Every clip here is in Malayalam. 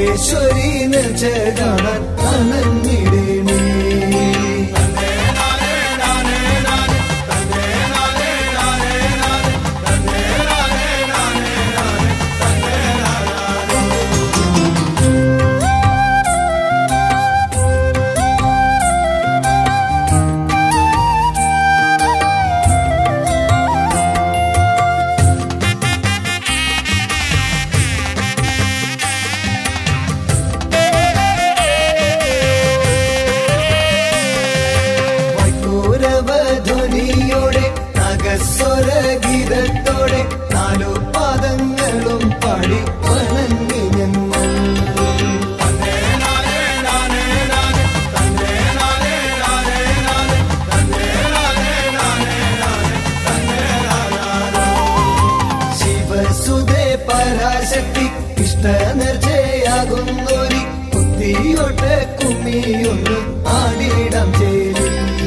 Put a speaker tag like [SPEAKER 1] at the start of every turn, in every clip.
[SPEAKER 1] മഹേശ്വരി നേർച്ച കാണാൻ അനങ്ങിടേണേ വൈക്കൂരവധ്വനിയോടെ നഗസ്വര ഗീതത്തോടെ നാലു പാദങ്ങളും പാടി വണങ്ങി ഞങ്ങൾ ശിവസുതേ പരാശക്തി ഇഷ്ടനർജയാകുന്നൊരി കുത്തിയൊട്ട് കുമ്മിയൊന്ന് ആടിയിടം ചേരി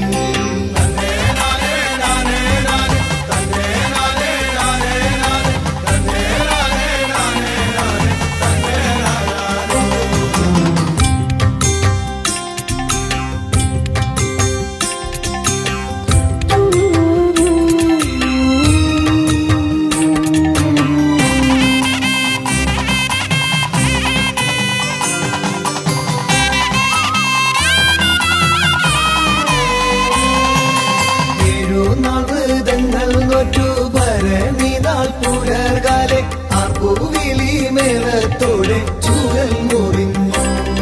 [SPEAKER 1] ഏഴുനാൾ വ്രതങ്ങൾ നോറ്റു ഭരണി നാൾ പുലർകാലെ ആർപ്പുവിളി മേളത്തോടെ ചൂരൽ മുറിഞ്ഞു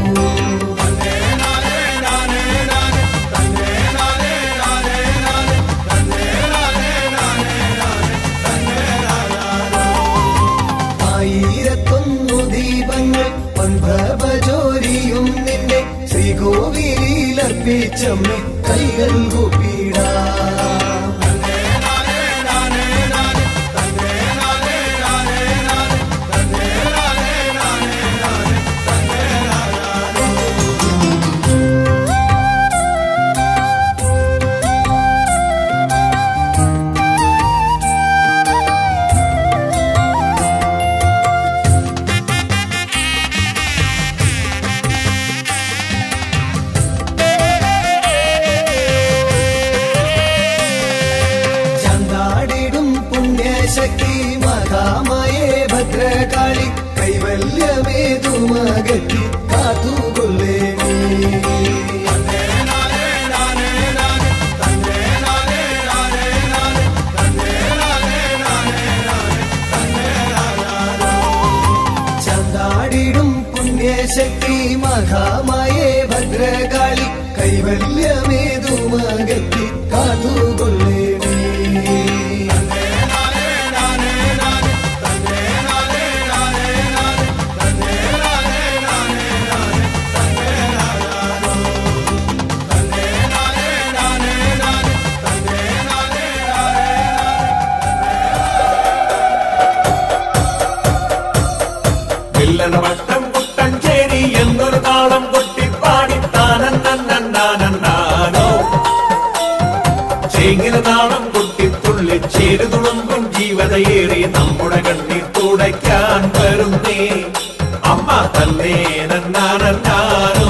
[SPEAKER 1] ആയിരത്തൊന്നു ദീപങ്ങൾ പന്ത്രഭജോരിയും നിന്റെ ശ്രീകോവിലർപ്പിച്ചമ്മ കൈകൾ കൂപ്പിടാ ചന്താടിടും പുണ്യശക്തി മഹാമയേ ഭദ്രകാളി കൈവല്യമേതുമകറ്റി കാത്തുകൊള്ളേനേ ചന്താടിടും പുണ്യശക്തി മഹാമയേ ഭദ്രകാളി കൈവല്യമേതുമകറ്റി കാത്തുകൊള്ളേനേ
[SPEAKER 2] വില്ലന വട്ടം കുട്ടഞ്ചേരി എന്നൊരു താളം കൊട്ടിപ്പാടി താനോ ചേങ്ങിന താളം കൊട്ടിത്തുള്ളി ചേരുതുളുമ്പും ജീവതയേറി നമ്മുടെ കണ്ണീർ തുടയ്ക്കാൻ വരുന്നേ അമ്മ തന്നെ നന്നാനോ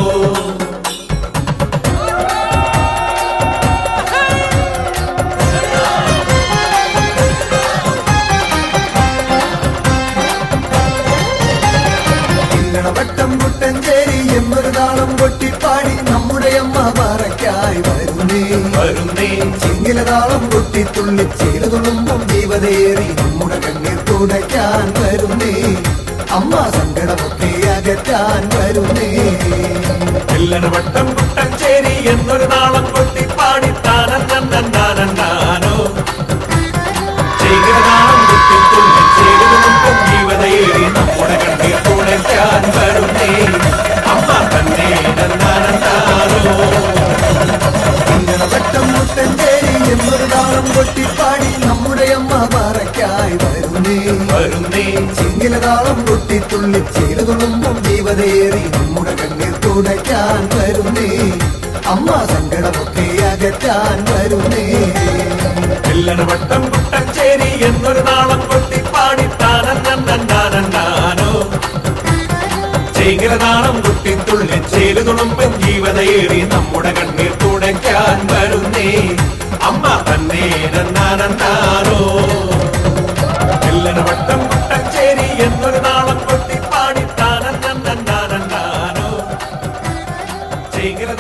[SPEAKER 1] വട്ടം കുട്ടഞ്ചേരി എന്നൊരു താളം കൊട്ടിപ്പാടി നമ്മുടെ അമ്മ പറയ്ക്കായി വരുന്നേ
[SPEAKER 2] വരുന്നേ
[SPEAKER 1] ചിങ്കിലതാളം കൊട്ടിത്തുള്ളി ചെയ്തുകൊള്ളുമ്പം ജീവതേറി നമ്മുടെ കണ്ണീർ തുടയ്ക്കാൻ വരുന്നേ അമ്മ സങ്കടമൊക്കെ അകറ്റാൻ വരുന്നേ
[SPEAKER 2] വില്ലന വട്ടം കുട്ടഞ്ചേരി എന്നൊരു താളം കൊട്ടിപ്പാടി താനോ ചേങ്ങിന താളം കൊട്ടിത്തുള്ളി ചേരുതുളുമ്പും ജീവതയേറി നമ്മുടെ കണ്ണീർ തുടയ്ക്കാൻ വരുന്നേ അമ്മ തന്നെ നന്നാനോ
[SPEAKER 1] വട്ടം കുട്ടഞ്ചേരി എന്നൊരു താളം കൊട്ടിപ്പാടി നമ്മുടെ അമ്മ പറയ്ക്കായി വരുന്നേ
[SPEAKER 2] വരുന്നേ
[SPEAKER 1] ചിങ്കിലതാളം കൊട്ടിത്തുള്ളി ചെയ്തുകൊള്ളുമ്പം ജീവതേറി നമ്മുടെ കണ്ണീർ തുടയ്ക്കാൻ വരുന്നേ അമ്മ സങ്കടമൊക്കെ അകറ്റാൻ വരുന്നേ
[SPEAKER 2] എല്ലന വട്ടം കുട്ടഞ്ചേരി എന്നൊരു നാളം കൊട്ടിപ്പാടി താനോ ചേങ്ങ ചേങ്കിരതാളം കുട്ടിത്തുള്ളി ചേരുതുളുമ്പൻ ജീവതയേറി നമ്മുടെ കണ്ണീർ തുടയ്ക്കാൻ വരുന്നേ അമ്മ തന്നെ നന്നാനോ എല്ലന വട്ടം കുട്ടച്ചേരി എന്നൊരു നാളം കൊട്ടിപ്പാടി താനോ ചേങ്കിര